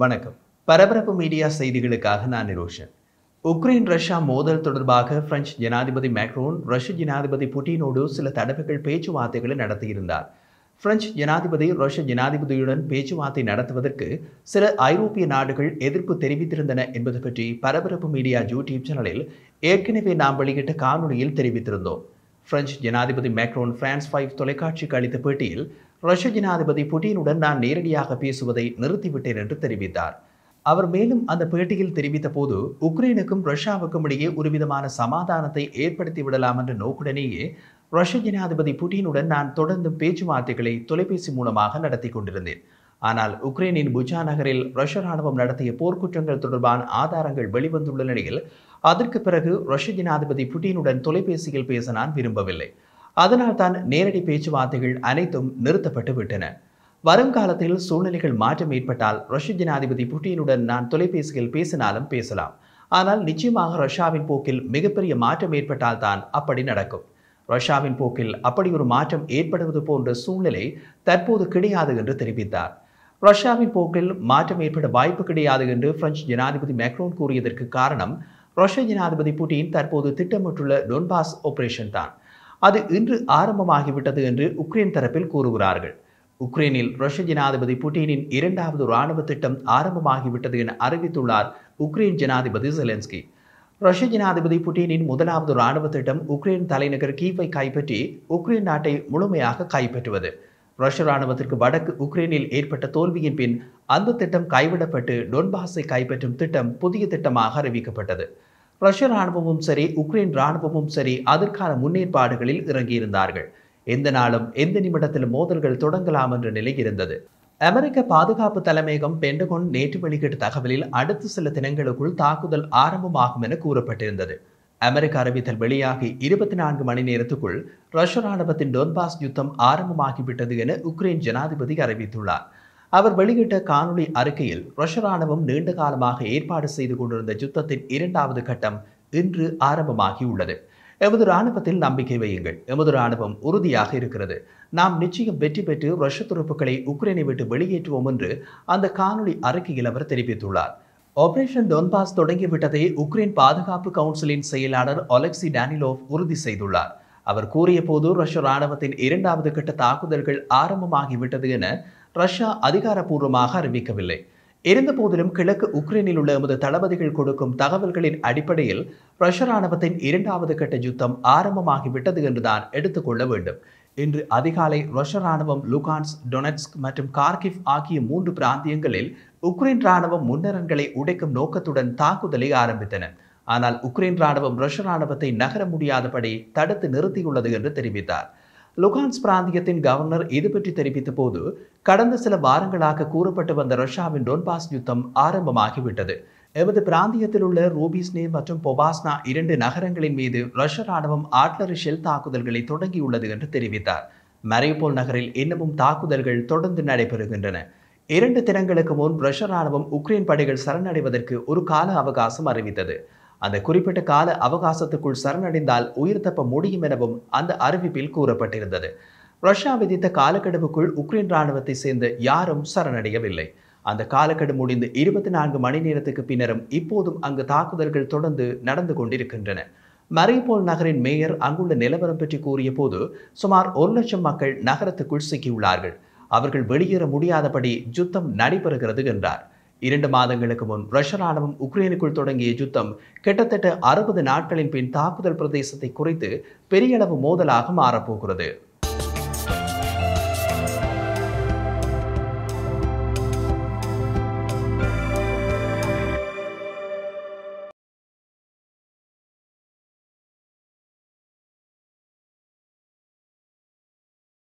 வணக்கம் பரபரப்பு மீடியா செய்திகளுக்காக நான் நிரோஷன் உக்ரைன் ரஷ்யா மோதல் தொடர்பாக பிரெஞ்சு ஜனாதிபதி மேக்ரோன் ரஷ்ய ஜனாதிபதி புட்டினோடு சில தடவைகள் பேச்சுவார்த்தைகளை நடத்தியிருந்தார் பிரெஞ்சு ஜனாதிபதி ரஷ்ய ஜனாதிபதியுடன் பேச்சுவார்த்தை நடத்துவதற்கு சில ஐரோப்பிய நாடுகள் எதிர்ப்பு தெரிவித்திருந்தன என்பது பற்றி பரபரப்பு மீடியா யூடியூப் சேனலில் ஏற்கனவே நாம் வெளியிட்ட காணொளியில் தெரிவித்திருந்தோம் பிரெஞ்சு ஜனாதிபதி மேக்ரோன் பிரான்ஸ் ஃபைவ் தொலைக்காட்சிக்கு அளித்த பேட்டியில் ரஷ்ய ஜனாதிபதி புட்டினுடன் நான் நேரடியாக பேசுவதை நிறுத்திவிட்டேன் என்று தெரிவித்தார் அவர் மேலும் அந்த பேட்டியில் தெரிவித்த போது உக்ரைனுக்கும் ரஷ்யாவுக்கும் இடையே ஒருவிதமான சமாதானத்தை ஏற்படுத்தி விடலாம் என்ற நோக்குடனேயே ரஷ்ய ஜனாதிபதி புட்டினுடன் நான் தொடர்ந்து பேச்சுவார்த்தைகளை தொலைபேசி மூலமாக நடத்தி கொண்டிருந்தேன் ஆனால் உக்ரைனின் புஜா நகரில் ரஷ்ய ராணுவம் நடத்திய போர்க்குற்றங்கள் தொடர்பான ஆதாரங்கள் வெளிவந்துள்ள நிலையில் அதற்கு பிறகு ரஷ்ய ஜனாதிபதி புட்டினுடன் தொலைபேசியில் பேச நான் விரும்பவில்லை அதனால் தான் நேரடி பேச்சுவார்த்தைகள் அனைத்தும் நிறுத்தப்பட்டு விட்டன வருங்காலத்தில் சூழ்நிலைகள் மாற்றம் ஏற்பட்டால் ரஷ்ய ஜனாதிபதி புட்டினுடன் நான் தொலைபேசியில் பேசினாலும் பேசலாம் ஆனால் நிச்சயமாக ரஷ்யாவின் போக்கில் மிகப்பெரிய மாற்றம் ஏற்பட்டால் தான் அப்படி நடக்கும் ரஷ்யாவின் போக்கில் அப்படி ஒரு மாற்றம் ஏற்படுவது போன்ற சூழ்நிலை தற்போது கிடையாது என்று தெரிவித்தார் ரஷ்யாவின் போக்கில் மாற்றம் ஏற்பட வாய்ப்பு கிடையாது என்று பிரெஞ்சு ஜனாதிபதி மேக்ரோன் கூறியதற்கு காரணம் ரஷ்ய ஜனாதிபதி புட்டின் தற்போது திட்டமிட்டுள்ள டொன்பாஸ் ஆபரேஷன் தான் அது இன்று ஆரம்பமாகிவிட்டது என்று உக்ரைன் தரப்பில் கூறுகிறார்கள் உக்ரைனில் ரஷ்ய ஜனாதிபதி புட்டினின் இரண்டாவது இராணுவ திட்டம் ஆரம்பமாகிவிட்டது என அறிவித்துள்ளார் உக்ரைன் ஜனாதிபதி செலன்ஸ்கி ரஷ்ய ஜனாதிபதி புட்டினின் முதலாவது இராணுவ திட்டம் உக்ரைன் தலைநகர் கீவை கைப்பற்றி உக்ரைன் நாட்டை முழுமையாக கைப்பற்றுவது ரஷ்ய ராணுவத்திற்கு வடக்கு உக்ரைனில் ஏற்பட்ட தோல்வியின் பின் அந்த திட்டம் கைவிடப்பட்டு டொன்பாஸை கைப்பற்றும் திட்டம் புதிய திட்டமாக அறிவிக்கப்பட்டது ரஷ்ய ராணுவமும் சரி உக்ரைன் ராணுவமும் சரி அதற்கான முன்னேற்பாடுகளில் இறங்கியிருந்தார்கள் எந்த நாளும் எந்த நிமிடத்திலும் மோதல்கள் தொடங்கலாம் என்ற நிலை இருந்தது அமெரிக்க பாதுகாப்பு தலைமையகம் பெண்டகோன் நேற்று வெளியிட்ட தகவலில் அடுத்த சில தினங்களுக்குள் தாக்குதல் ஆரம்பமாகும் என கூறப்பட்டிருந்தது அமெரிக்க அறிவித்தல் வெளியாகி இருபத்தி நான்கு மணி நேரத்துக்குள் ரஷ்ய ராணுவத்தின் டொன்பாஸ் யுத்தம் ஆரம்பமாகிவிட்டது என உக்ரைன் ஜனாதிபதி அறிவித்துள்ளார் அவர் வெளியிட்ட காணொளி அறிக்கையில் ரஷ்ய ராணுவம் நீண்ட காலமாக ஏற்பாடு செய்து கொண்டிருந்த யுத்தத்தின் இரண்டாவது கட்டம் இன்று ஆரம்பமாகியுள்ளது எமது ராணுவத்தில் நம்பிக்கை வையுங்கள் எமது ராணுவம் உறுதியாக இருக்கிறது நாம் நிச்சயம் வெற்றி பெற்று ரஷ்ய துருப்புக்களை உக்ரைனை விட்டு வெளியேற்றுவோம் என்று அந்த காணொளி அறிக்கையில் அவர் தெரிவித்துள்ளார் ஆபரேஷன் டொன்பாஸ் தொடங்கிவிட்டதை உக்ரைன் பாதுகாப்பு கவுன்சிலின் செயலாளர் ஒலெக்சி டானிலோவ் உறுதி செய்துள்ளார் அவர் கூறிய போது ரஷ்ய ராணுவத்தின் இரண்டாவது கட்ட தாக்குதல்கள் ஆரம்பமாகிவிட்டது என ரஷ்யா அதிகாரப்பூர்வமாக அறிவிக்கவில்லை இருந்தபோதிலும் கிழக்கு உக்ரைனில் உள்ள எமது தளபதிகள் கொடுக்கும் தகவல்களின் அடிப்படையில் ரஷ்ய ராணுவத்தின் இரண்டாவது கட்ட யுத்தம் ஆரம்பமாகிவிட்டது என்றுதான் எடுத்துக்கொள்ள வேண்டும் இன்று அதிகாலை ரஷ்ய ராணுவம் லுகான்ஸ் டொனட்ஸ்க் மற்றும் கார்கிவ் ஆகிய மூன்று பிராந்தியங்களில் உக்ரைன் ராணுவம் முன்னரங்களை உடைக்கும் நோக்கத்துடன் தாக்குதலை ஆரம்பித்தன ஆனால் உக்ரைன் ராணுவம் ரஷ்ய ராணுவத்தை நகர முடியாதபடி தடுத்து நிறுத்தியுள்ளது என்று தெரிவித்தார் லுகான்ஸ் பிராந்தியத்தின் கவர்னர் இது பற்றி தெரிவித்த போது கடந்த சில வாரங்களாக கூறப்பட்டு வந்த ரஷ்யாவின் டொன்பாஸ் யுத்தம் ஆரம்பமாகிவிட்டது எமது பிராந்தியத்தில் உள்ள ரூபிஸ்னே மற்றும் பொபாஸ்னா இரண்டு நகரங்களின் மீது ரஷ்ய ராணுவம் ஆட்லரி ஷெல் தாக்குதல்களை தொடங்கியுள்ளது என்று தெரிவித்தார் மரியுபோல் நகரில் இன்னமும் தாக்குதல்கள் தொடர்ந்து நடைபெறுகின்றன இரண்டு தினங்களுக்கு முன் ரஷ்ய ராணுவம் உக்ரைன் படைகள் சரணடைவதற்கு ஒரு கால அவகாசம் அறிவித்தது அந்த குறிப்பிட்ட கால அவகாசத்துக்குள் சரணடைந்தால் உயிர் தப்ப முடியும் எனவும் அந்த அறிவிப்பில் கூறப்பட்டிருந்தது ரஷ்யா விதித்த காலக்கெடுவுக்குள் உக்ரைன் ராணுவத்தை சேர்ந்த யாரும் சரணடையவில்லை அந்த காலக்கெடு முடிந்து இருபத்தி நான்கு மணி நேரத்துக்கு பின்னரும் இப்போதும் அங்கு தாக்குதல்கள் தொடர்ந்து நடந்து கொண்டிருக்கின்றன மரிபோல் நகரின் மேயர் அங்குள்ள நிலவரம் பற்றி கூறிய போது சுமார் ஒரு லட்சம் மக்கள் நகரத்துக்குள் சிக்கியுள்ளார்கள் அவர்கள் வெளியேற முடியாதபடி யுத்தம் நடைபெறுகிறது என்றார் இரண்டு மாதங்களுக்கு முன் ரஷ்ய ராணுவம் உக்ரைனுக்குள் தொடங்கிய யுத்தம் கிட்டத்தட்ட அறுபது நாட்களின் பின் தாக்குதல் பிரதேசத்தை குறைத்து பெரிய அளவு மோதலாக மாறப்போகிறது